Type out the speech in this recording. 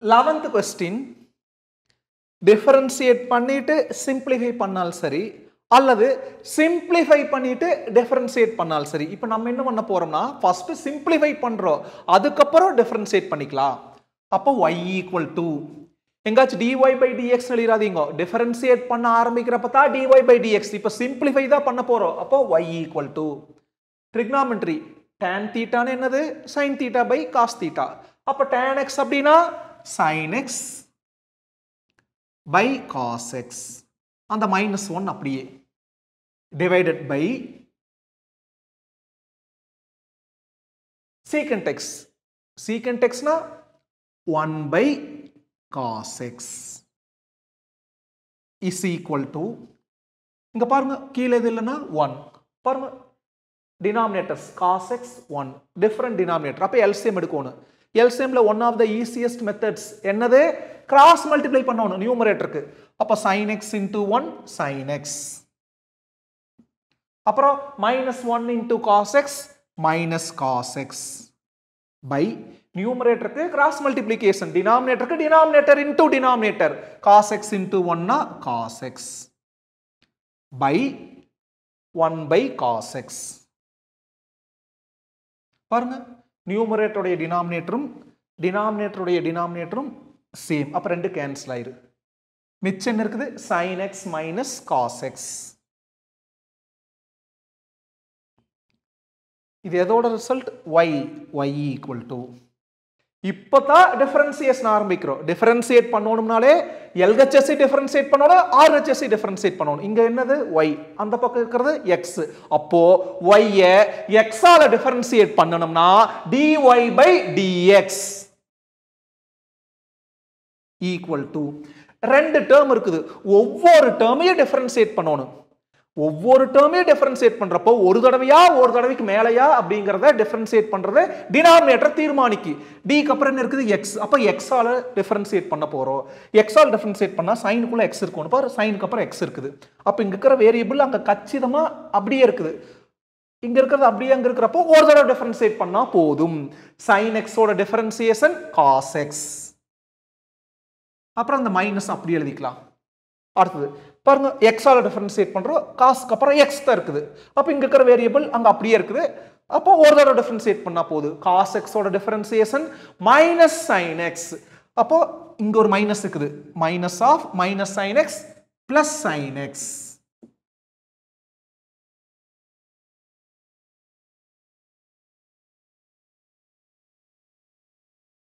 eleventh question differentiate பண்ணிட்டு simplify பண்ணால் சரி அல்லது சிம்பிளிஃபை பண்ணிட்டு டிஃபரன்சியேட் பண்ணால் சரி இப்போ நம்ம என்ன பண்ண போறோம்னா ஃபர்ஸ்ட் சிம்பிளிஃபை பண்றோம் அதுக்கப்புறம் டிஃபரன்சியேட் பண்ணிக்கலாம் அப்போ y ஈக்குவல் டு எங்காச்சும் dy பை dx எழுதிடாதீங்க டிஃபரன்சியேட் பண்ண ஆரம்பிக்கிறப்ப தான் dy பை dx இப்போ சிம்பிளிஃபை தான் பண்ண போறோம் அப்போ y equal to trigonometry tan தீட்டான்னு என்னது sin theta by cos theta அப்போ tan x அப்படின்னா sin x by cos x அந்த மைனஸ் ஒன் அப்படியே divided by secant x secant எக்ஸ்னா one by cos x is equal to இங்க பாருங்க கீழே இது இல்லைன்னா ஒன் பாருங்க denominators cos x one different denominator அப்போ எல்சிஎம் எடுக்கணும் எல்சிஎம்ல one of the easiest methods என்னது கிராஸ் மல்டிப்ளை பண்ணணும் நியூமரேட்டருக்கு அப்போ sine x into one sine x அப்புறம் minus one into cos x minus cos x by நியூமரேட்டருக்கு கிராஸ் மல்டிப்ளிகேஷன் டினாமினேட்டருக்கு denominator into denominator cos x into ஒன்னா cos x by one by cos x பாருங்க நியூமரேட்டருடைய டினாமினேட்டரும் டினாமினேட்டருடைய டினாமினேட்டரும் same அப்போ ரெண்டு cancel ஆயிரு மிச்சம் என்ன இருக்குது sine x minus cos x இது எதோட result y y equal to இப்போ தான் டிஃபரன்சியேஷன் ஆரம்பிக்கிறோம் டிஃபரன்சியேட் பண்ணணும்னாலே எல்ஹெச்எஸ்சி டிஃபரன்சியேட் பண்ணணும் ஆர்ஹெச்எஸ்சி டிஃபரன்சியேட் பண்ணணும் இங்க என்னது ஒய் அந்த பக்கம் இருக்கிறது எக்ஸ் அப்போ ஒய்ய எக்ஸால டிஃபரன்சியேட் பண்ணணும்னா dy by dx equal to ரெண்டு டேர்ம் இருக்குது ஒவ்வொரு டேர்மையும் டிஃபரன்சியேட் பண்ணணும் ஒவ்வொரு டேர்மையும் டிஃபரன்சியேட் பண்றப்போ ஒரு தடவையா ஒரு தடவைக்கு மேலையா அப்படிங்கிறத டிஃபரன்சியேட் பண்றது டினாமினேட்டர் தீர்மானிக்கு டிக்கு அப்புறம் என்ன இருக்குது எக்ஸ் அப்போ எக்ஸால டிஃபரன்சியேட் பண்ண போறோம் எக்ஸால் டிஃபரன்சியேட் பண்ணா சைனுக்குள்ள எக்ஸ் இருக்கணும் பாரு சைனுக்கு அப்புறம் எக்ஸ் இருக்குது அப்போ இங்க இருக்கிற வேரியபிள் அங்க கச்சிதமா அப்படியே இருக்குது இங்க இருக்கிறது அப்படியே அங்க இருக்கிறப்போ ஒரு தடவை டிஃபரன்சியேட் பண்ணா போதும் சைன் எக்ஸோட டிஃபரன்சியேஷன் காஸ் எக்ஸ் அப்புறம் அந்த மைனஸ் அப்படி எழுதிக்கலாம் அடுத்தது பாருங்க எக்ஸால டிஃபரன்சியேட் பண்றோம் காசுக்கு அப்புறம் எக்ஸ் தான் இருக்குது அப்போ இங்க இருக்கிற வேரியபிள் அங்க அப்படியே இருக்குது அப்போ ஒரு தடவை டிஃபரன்சியேட் பண்ணா போகுது காஸ் எக்ஸோட டிஃபரன்சியேஷன் மைனஸ் சைன் எக்ஸ் அப்போ இங்க ஒரு மைனஸ் இருக்குது minus of minus sine x plus sine X